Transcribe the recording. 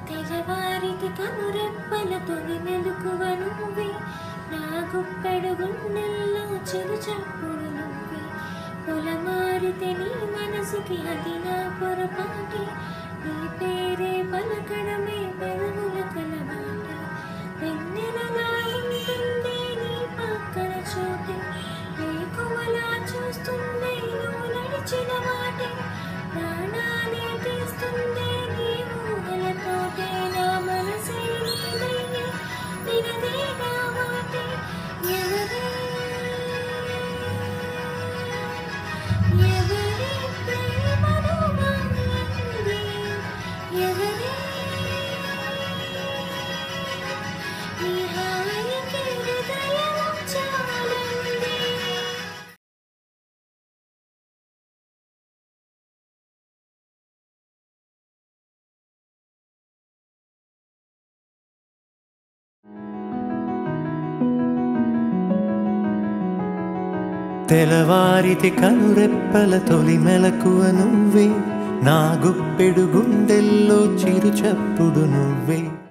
తెల్లవారికి కనురెప్పల తొలి మెలకువ నువ్వే నా గుప్పెడు గుండెల్లో చిరు చప్పుడు నువ్వే పొలమారితే నీ మనసుకి అది నా పొరపాటి నీ పేరే పలకడమే పెదవుల కలవాట వెన్నెలలా ఉంటుంది నీ పక్కన చోటే వేకువలా చూస్తుంది నువ్వు నడిచిన మాటే ప్రాణాలే తీస్తుంది నీ ఊహలతోటే నా మనసే నీదయ్యే వినదే నా మాటే ఎవరే ఎవరి ప్రేమను మాయంది ఎవరే నీ హాయికి హృదయం చాలంది తెలవారితి కనురెప్పల తొలి మెలకువ నువ్వే నా గుప్పెడు గుండెల్లో చిరు చప్పుడు నువ్వే